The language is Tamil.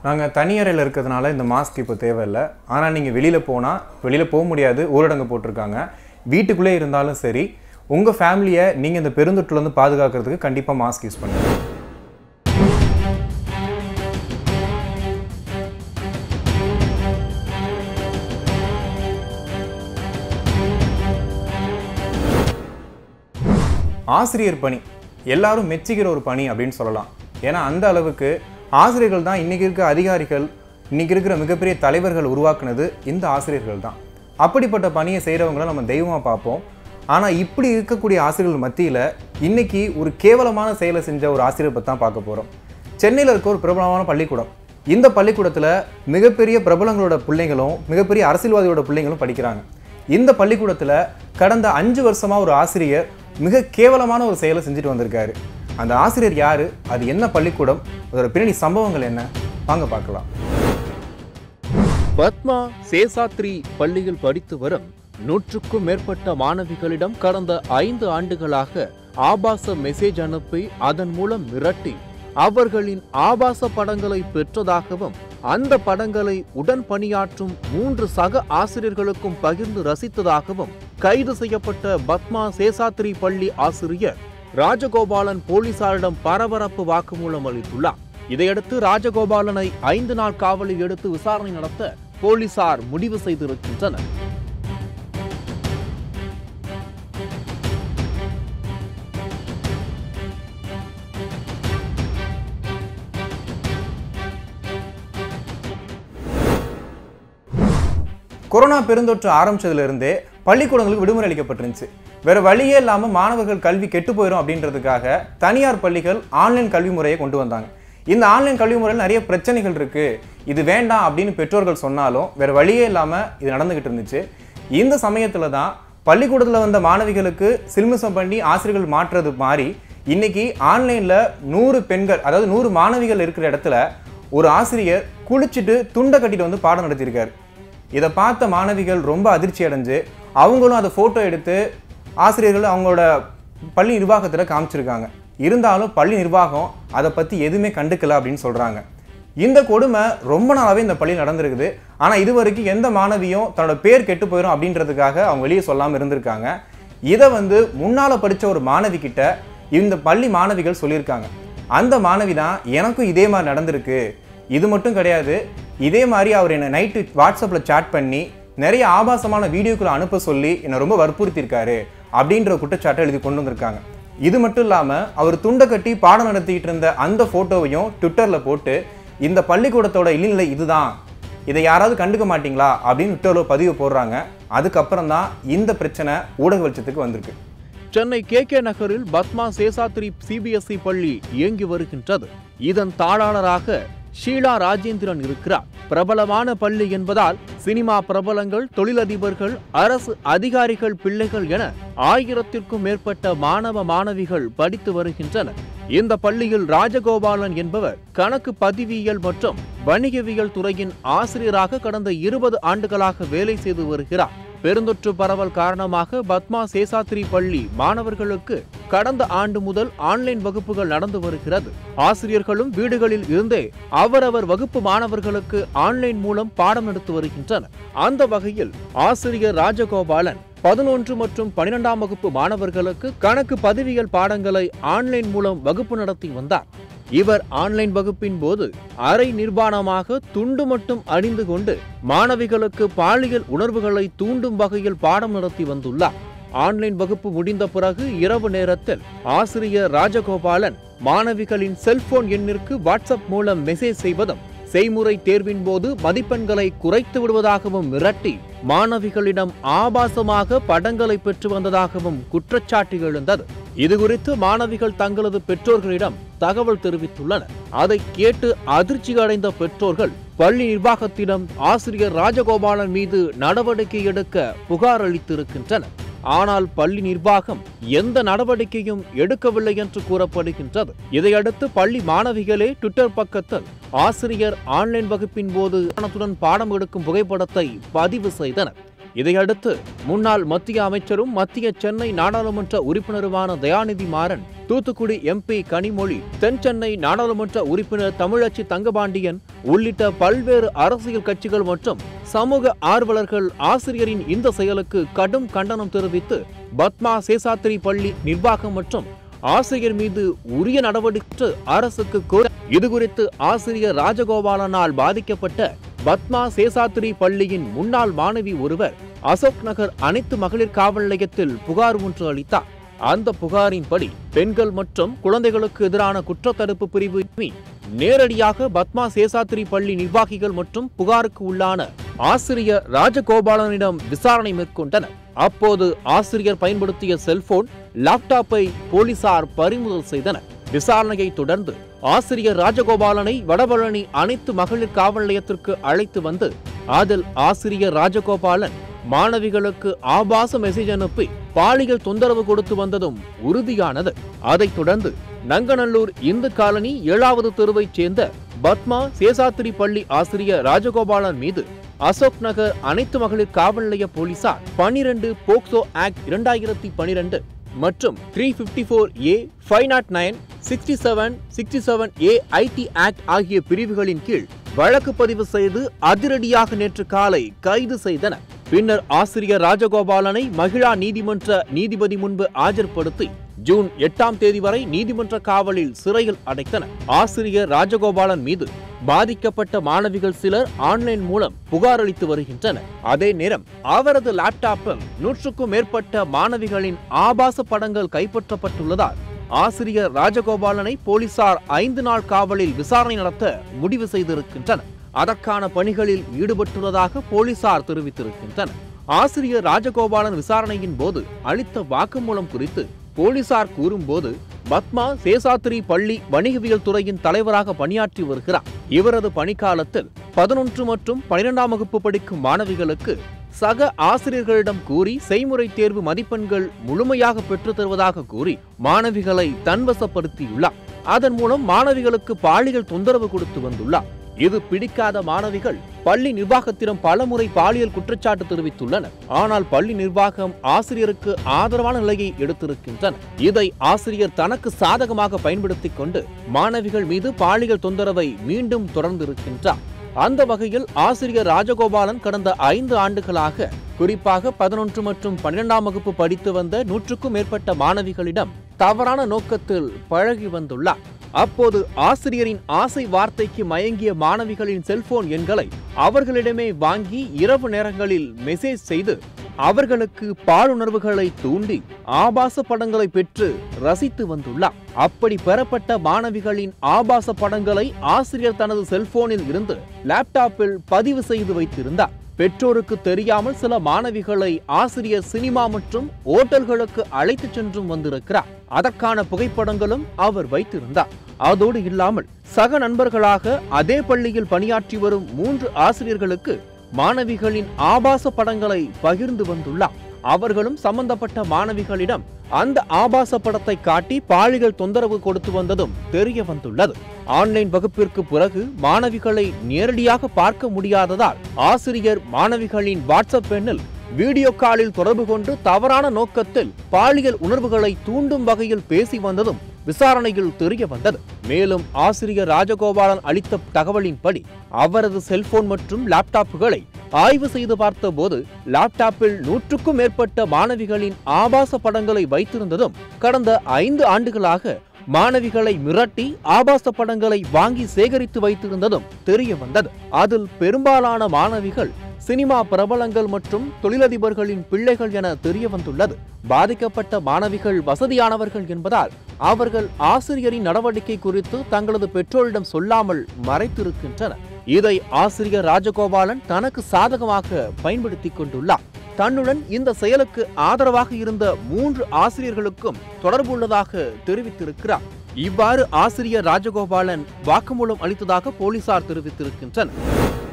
நாங்கள் தனியறையில் இருக்கிறதுனால இந்த மாஸ்க் இப்போ தேவையில்லை ஆனால் நீங்கள் வெளியில் போனால் வெளியில் போக முடியாது ஊரடங்கு போட்டிருக்காங்க வீட்டுக்குள்ளே இருந்தாலும் சரி உங்கள் ஃபேமிலியை நீங்கள் இந்த பெருந்தொற்றுலேருந்து பாதுகாக்கிறதுக்கு கண்டிப்பாக மாஸ்க் யூஸ் பண்ணுங்கள் ஆசிரியர் பணி எல்லாரும் மெச்சுகிற ஒரு பணி அப்படின்னு சொல்லலாம் ஏன்னா அந்த அளவுக்கு ஆசிரியர்கள் தான் இன்னைக்கு இருக்க அதிகாரிகள் இன்னைக்கு இருக்கிற மிகப்பெரிய தலைவர்கள் உருவாக்குனது இந்த ஆசிரியர்கள் தான் அப்படிப்பட்ட பணியை செய்கிறவங்கள நம்ம தெய்வமாக பார்ப்போம் ஆனால் இப்படி இருக்கக்கூடிய ஆசிரியர்கள் மத்தியில் இன்னைக்கு ஒரு கேவலமான செயலை செஞ்ச ஒரு ஆசிரியர் பற்றி தான் பார்க்க போகிறோம் சென்னையில் இருக்க ஒரு பிரபலமான பள்ளிக்கூடம் இந்த பள்ளிக்கூடத்தில் மிகப்பெரிய பிரபலங்களோட பிள்ளைங்களும் மிகப்பெரிய அரசியல்வாதியோட பிள்ளைங்களும் படிக்கிறாங்க இந்த பள்ளிக்கூடத்தில் கடந்த அஞ்சு வருஷமாக ஒரு ஆசிரியர் மிக கேவலமான ஒரு செயலை செஞ்சுட்டு வந்திருக்காரு அந்த ஆசிரியர் யாரு அது என்ன பள்ளிக்கூடம் அதோட பின்னணி சம்பவங்கள் என்ன வாங்க பார்க்கலாம் பத்மா சேசாத்ரி பள்ளியில் படித்து வரும் நூற்றுக்கும் மேற்பட்ட மாணவிகளிடம் கடந்த ஐந்து ஆண்டுகளாக ஆபாச மெசேஜ் அனுப்பி அதன் மூலம் மிரட்டி அவர்களின் ஆபாச படங்களை பெற்றதாகவும் அந்த படங்களை உடன் பணியாற்றும் மூன்று சக ஆசிரியர்களுக்கும் பகிர்ந்து ரசித்ததாகவும் கைது செய்யப்பட்ட பத்மா சேசாத்ரி பள்ளி ஆசிரியர் ராஜகோபாலன் போலீசாரிடம் பரபரப்பு வாக்குமூலம் அளித்துள்ளார் இதையடுத்து ராஜகோபாலனை ஐந்து நாள் காவலில் எடுத்து விசாரணை நடத்த போலீசார் முடிவு செய்திருக்கின்றனர் கொரோனா பெருந்தொற்று ஆரம்பிச்சதுலேருந்தே பள்ளிக்கூடங்களுக்கு விடுமுறை அளிக்கப்பட்டிருந்துச்சு வேற வழியே இல்லாமல் மாணவர்கள் கல்வி கெட்டு போயிடும் அப்படின்றதுக்காக தனியார் பள்ளிகள் ஆன்லைன் கல்வி முறையை கொண்டு வந்தாங்க இந்த ஆன்லைன் கல்வி முறையில் நிறைய பிரச்சனைகள் இருக்கு இது வேண்டாம் அப்படின்னு பெற்றோர்கள் சொன்னாலும் வேற வழியே இல்லாமல் இது நடந்துகிட்டு இருந்துச்சு இந்த சமயத்தில் தான் பள்ளிக்கூடத்தில் வந்த மாணவிகளுக்கு சில்மிசம் பண்ணி ஆசிரியர்கள் மாற்றுறது மாறி இன்னைக்கு ஆன்லைனில் நூறு பெண்கள் அதாவது நூறு மாணவிகள் இருக்கிற இடத்துல ஒரு ஆசிரியர் குளிச்சுட்டு துண்டை கட்டிட்டு வந்து பாடம் நடத்தியிருக்காரு இதை பார்த்த மாணவிகள் ரொம்ப அதிர்ச்சி அடைஞ்சு அவங்களும் அதை ஃபோட்டோ எடுத்து ஆசிரியர்கள் அவங்களோட பள்ளி நிர்வாகத்தில் காமிச்சிருக்காங்க இருந்தாலும் பள்ளி நிர்வாகம் அதை பற்றி எதுவுமே கண்டுக்கல அப்படின்னு சொல்கிறாங்க இந்த கொடுமை ரொம்ப நாளாகவே இந்த பள்ளியில் நடந்திருக்குது ஆனால் இது வரைக்கும் எந்த மாணவியும் தன்னோட பேர் கெட்டு போயிடும் அப்படின்றதுக்காக அவங்க வெளியே சொல்லாமல் இருந்திருக்காங்க இதை வந்து முன்னால் படித்த ஒரு மாணவி கிட்ட இந்த பள்ளி மாணவிகள் சொல்லியிருக்காங்க அந்த மாணவி தான் எனக்கும் இதே மாதிரி நடந்திருக்கு இது மட்டும் கிடையாது இதே மாதிரி அவர் என்னை நைட்டு வாட்ஸ்அப்பில் சேட் பண்ணி நிறைய ஆபாசமான வீடியோக்களை அனுப்ப சொல்லி என்னை ரொம்ப வற்புறுத்தியிருக்காரு அப்படின்ற குற்றச்சாட்டை எழுதி கொண்டு வந்திருக்காங்க இது மட்டும் இல்லாமல் அவர் துண்டை கட்டி பாடம் நடத்திக்கிட்டு இருந்த அந்த ஃபோட்டோவையும் ட்விட்டரில் போட்டு இந்த பள்ளிக்கூடத்தோட இழிநிலை இதுதான் இதை யாராவது கண்டுக்க மாட்டீங்களா அப்படின்னு ட்விட்டரில் பதிவு போடுறாங்க அதுக்கப்புறம் தான் இந்த பிரச்சனை ஊடக வெளிச்சத்துக்கு வந்திருக்கு சென்னை கே கே நகரில் பத்மா சேசாத்ரி சிபிஎஸ்இ பள்ளி இயங்கி வருகின்றது இதன் தாளாளராக ஷீலா ராஜேந்திரன் இருக்கிறார் பிரபலமான பள்ளி என்பதால் சினிமா பிரபலங்கள் தொழிலதிபர்கள் அரசு அதிகாரிகள் பிள்ளைகள் என ஆயிரத்திற்கும் மேற்பட்ட மாணவ மாணவிகள் படித்து வருகின்றனர் இந்த பள்ளியில் ராஜகோபாலன் என்பவர் கணக்கு பதிவியல் மற்றும் வணிகவியல் துறையின் ஆசிரியராக கடந்த இருபது ஆண்டுகளாக வேலை செய்து வருகிறார் பெருந்தொற்று பரவல் காரணமாக பத்மா சேசாத்ரி பள்ளி மாணவர்களுக்கு கடந்த ஆண்டு முதல் ஆன்லைன் வகுப்புகள் நடந்து வருகிறது ஆசிரியர்களும் வீடுகளில் இருந்தே அவரவர் வகுப்பு மாணவர்களுக்கு ஆன்லைன் மூலம் பாடம் எடுத்து வருகின்றனர் அந்த வகையில் ஆசிரியர் ராஜகோபாலன் பதினொன்று மற்றும் பனிரெண்டாம் வகுப்பு மாணவர்களுக்கு கணக்கு பதிவியல் பாடங்களை ஆன்லைன் மூலம் வகுப்பு நடத்தி வந்தார் இவர் ஆன்லைன் வகுப்பின் போது அரை நிர்வாணமாக துண்டு மட்டும் அணிந்து கொண்டு மாணவிகளுக்கு பாலியல் உணர்வுகளை தூண்டும் வகையில் பாடம் நடத்தி வந்துள்ளார் ஆன்லைன் வகுப்பு முடிந்த பிறகு இரவு நேரத்தில் ஆசிரியர் ராஜகோபாலன் மாணவிகளின் செல்போன் எண்ணிற்கு வாட்ஸ்அப் மூலம் மெசேஜ் செய்வதும் செய்முறை தேர்வின் போது மதிப்பெண்களை குறைத்து விடுவதாகவும் மிரட்டி மாணவிகளிடம் ஆபாசமாக படங்களை பெற்று வந்ததாகவும் குற்றச்சாட்டு எழுந்தது இதுகுறித்து மாணவிகள் தங்களது பெற்றோர்களிடம் தகவல் தெரிவித்துள்ளனர் அதை கேட்டு அதிர்ச்சி அடைந்த பெற்றோர்கள் பள்ளி நிர்வாகத்திடம் ஆசிரியர் ராஜகோபாலன் மீது நடவடிக்கை எடுக்க புகார் அளித்திருக்கின்றனர் ஆனால் பள்ளி நிர்வாகம் எந்த நடவடிக்கையும் எடுக்கவில்லை என்று கூறப்படுகின்றது இதையடுத்து பள்ளி மாணவிகளே ட்விட்டர் பக்கத்தில் ஆசிரியர் ஆன்லைன் வகுப்பின் போது கவனத்துடன் பாடம் எடுக்கும் புகைப்படத்தை பதிவு செய்தனர் இதையடுத்து முன்னாள் மத்திய அமைச்சரும் மத்திய சென்னை நாடாளுமன்ற உறுப்பினருமான தயாநிதி மாறன் தூத்துக்குடி எம்பி கனிமொழி தென் சென்னை நாடாளுமன்ற உறுப்பினர் தமிழச்சி தங்கபாண்டியன் உள்ளிட்ட பல்வேறு அரசியல் கட்சிகள் மற்றும் சமூக ஆர்வலர்கள் ஆசிரியரின் இந்த செயலுக்கு கடும் கண்டனம் தெரிவித்து பத்மா சேசாத்திரி பள்ளி நிர்வாகம் மற்றும் ஆசிரியர் மீது உரிய நடவடிக்கை அரசுக்கு கோர இதுகுறித்து ஆசிரியர் ராஜகோபாலனால் பாதிக்கப்பட்ட பத்மா சேசாத்திரி பள்ளியின் முன்னாள் மாணவி ஒருவர் அசோக் நகர் அனைத்து மகளிர் காவல் நிலையத்தில் புகார் ஒன்று அளித்தார் அந்த புகாரின்படி பெண்கள் மற்றும் குழந்தைகளுக்கு எதிரான குற்றத்தடுப்பு பிரிவு நேரடியாக பத்மா சேசாத்திரி பள்ளி நிர்வாகிகள் மற்றும் புகாருக்கு உள்ளான ஆசிரியர் ராஜகோபாலனிடம் விசாரணை மேற்கொண்டனர் அப்போது ஆசிரியர் பயன்படுத்திய செல்போன் லேப்டாப்பை போலீசார் பறிமுதல் செய்தனர் விசாரணையை தொடர்ந்து ஆசிரியர் ராஜகோபாலனை வடபழனி அனைத்து மகளிர் காவல் நிலையத்திற்கு அழைத்து வந்து அதில் ஆசிரியர் ராஜகோபாலன் மாணவிகளுக்கு ஆபாச மெசேஜ் அனுப்பி பாலியல் தொந்தரவு கொடுத்து வந்ததும் உறுதியானது அதைத் தொடர்ந்து நங்கநல்லூர் இந்து காலனி ஏழாவது தெருவைச் சேர்ந்த பத்மா சேசாத்திரி பள்ளி ஆசிரியர் ராஜகோபாலன் மீது அசோக் நகர் அனைத்து மகளிர் காவல் நிலைய போலீசார் பனிரெண்டு போக்சோ ஆக்ட் இரண்டாயிரத்தி பனிரெண்டு மற்றும் three fifty four A five naught nine sixty seven sixty seven A IT act ஆகிய பிரிவுகளின் கீழ் வழக்கு பதிவு செய்து அதிரடியாக நேற்று காலை கைது செய்தனர் பின்னர் ஆசிரியர் ராஜகோபாலனை மகிழா நீதிமன்ற நீதிபதி முன்பு ஆஜர்படுத்தி ஜூன் எட்டாம் தேதி வரை நீதிமன்ற காவலில் சிறையில் அடைத்தனர் ஆசிரியர் ராஜகோபாலன் மீது பாதிக்கப்பட்ட மாணவிகள் சிலர் ஆன்லைன் மூலம் புகார் அளித்து வருகின்றனர் அதே நேரம் அவரது லேப்டாப்பில் நூற்றுக்கும் மேற்பட்ட மாணவிகளின் ஆபாச படங்கள் கைப்பற்றப்பட்டுள்ளதால் ஆசிரியர் ராஜகோபாலனை போலீசார் ஐந்து நாள் காவலில் விசாரணை நடத்த முடிவு செய்திருக்கின்றனர் அதற்கான பணிகளில் ஈடுபட்டுள்ளதாக போலீசார் தெரிவித்திருக்கின்றனர் ஆசிரியர் ராஜகோபாலன் விசாரணையின் போது அளித்த வாக்குமூலம் குறித்து போலீசார் கூறும்போது பத்மா சேசாத்திரி பள்ளி வணிகவியல் துறையின் தலைவராக பணியாற்றி வருகிறார் இவரது பணிக்காலத்தில் பதினொன்று மற்றும் பனிரெண்டாம் வகுப்பு படிக்கும் மாணவிகளுக்கு சக ஆசிரியர்களிடம் கூறி செய்முறை தேர்வு மதிப்பெண்கள் முழுமையாக பெற்றுத் தருவதாக கூறி மாணவிகளை தன்வசப்படுத்தியுள்ளார் அதன் மூலம் மாணவிகளுக்கு பாலியல் தொந்தரவு கொடுத்து வந்துள்ளார் இது பிடிக்காத மாணவிகள் பள்ளி நிர்வாகத்திடம் பலமுறை பாலியல் குற்றச்சாட்டு தெரிவித்துள்ளனர் ஆனால் பள்ளி நிர்வாகம் ஆசிரியருக்கு ஆதரவான நிலையை எடுத்திருக்கின்றனர் இதை ஆசிரியர் தனக்கு சாதகமாக பயன்படுத்திக் கொண்டு மாணவிகள் மீது பாலியல் தொந்தரவை மீண்டும் தொடர்ந்திருக்கின்றார் அந்த வகையில் ஆசிரியர் ராஜகோபாலன் கடந்த ஐந்து ஆண்டுகளாக குறிப்பாக பதினொன்று மற்றும் பன்னிரெண்டாம் வகுப்பு படித்து வந்த நூற்றுக்கும் மேற்பட்ட மாணவிகளிடம் தவறான நோக்கத்தில் பழகி வந்துள்ளார் அப்போது ஆசிரியரின் ஆசை வார்த்தைக்கு மயங்கிய மாணவிகளின் செல்போன் எண்களை அவர்களிடமே வாங்கி இரவு நேரங்களில் மெசேஜ் செய்து அவர்களுக்கு பாலுணர்வுகளை தூண்டி ஆபாச படங்களை பெற்று ரசித்து வந்துள்ளார் அப்படி பெறப்பட்ட மாணவிகளின் ஆபாச படங்களை ஆசிரியர் தனது செல்போனில் இருந்து லேப்டாப்பில் பதிவு செய்து வைத்திருந்தார் பெற்றோருக்கு தெரியாமல் சில மாணவிகளை ஆசிரியர் சினிமா மற்றும் ஓட்டல்களுக்கு அழைத்துச் சென்றும் வந்திருக்கிறார் அதற்கான புகைப்படங்களும் அவர் வைத்திருந்தார் அதோடு இல்லாமல் சக நண்பர்களாக அதே பள்ளியில் பணியாற்றி வரும் மூன்று ஆசிரியர்களுக்கு மாணவிகளின் ஆபாச படங்களை பகிர்ந்து வந்துள்ளார் அவர்களும் சம்பந்தப்பட்ட மாணவிகளிடம் அந்த ஆபாச படத்தை காட்டி பாலியல் தொந்தரவு கொடுத்து வந்ததும் தெரிய வந்துள்ளது ஆன்லைன் வகுப்பிற்கு பிறகு மாணவிகளை நேரடியாக பார்க்க முடியாததால் ஆசிரியர் மாணவிகளின் வாட்ஸ்அப் எண்ணில் வீடியோ காலில் தொடர்பு கொண்டு தவறான நோக்கத்தில் பாலியல் உணர்வுகளை தூண்டும் வகையில் பேசி வந்ததும் விசாரணையில் தெரிய வந்தது மேலும் ஆசிரியர் ராஜகோபாலன் அளித்த தகவலின்படி அவரது செல்போன் மற்றும் லேப்டாப்புகளை ஆய்வு செய்து பார்த்தபோது லேப்டாப்பில் நூற்றுக்கும் மேற்பட்ட மாணவிகளின் ஆபாச படங்களை வைத்திருந்ததும் கடந்த ஐந்து ஆண்டுகளாக மாணவிகளை மிரட்டி ஆபாச படங்களை வாங்கி சேகரித்து வைத்திருந்ததும் தெரிய வந்தது அதில் பெரும்பாலான மாணவிகள் சினிமா பிரபலங்கள் மற்றும் தொழிலதிபர்களின் பிள்ளைகள் என தெரிய வந்துள்ளது பாதிக்கப்பட்ட மாணவிகள் வசதியானவர்கள் என்பதால் அவர்கள் ஆசிரியரின் நடவடிக்கை குறித்து தங்களது பெற்றோரிடம் சொல்லாமல் மறைத்திருக்கின்றனர் இதை ஆசிரியர் ராஜகோபாலன் தனக்கு சாதகமாக பயன்படுத்திக் கொண்டுள்ளார் தன்னுடன் இந்த செயலுக்கு ஆதரவாக இருந்த மூன்று ஆசிரியர்களுக்கும் தொடர்புள்ளதாக தெரிவித்திருக்கிறார் இவ்வாறு ஆசிரியர் ராஜகோபாலன் வாக்குமூலம் அளித்ததாக போலீசார் தெரிவித்திருக்கின்றனர்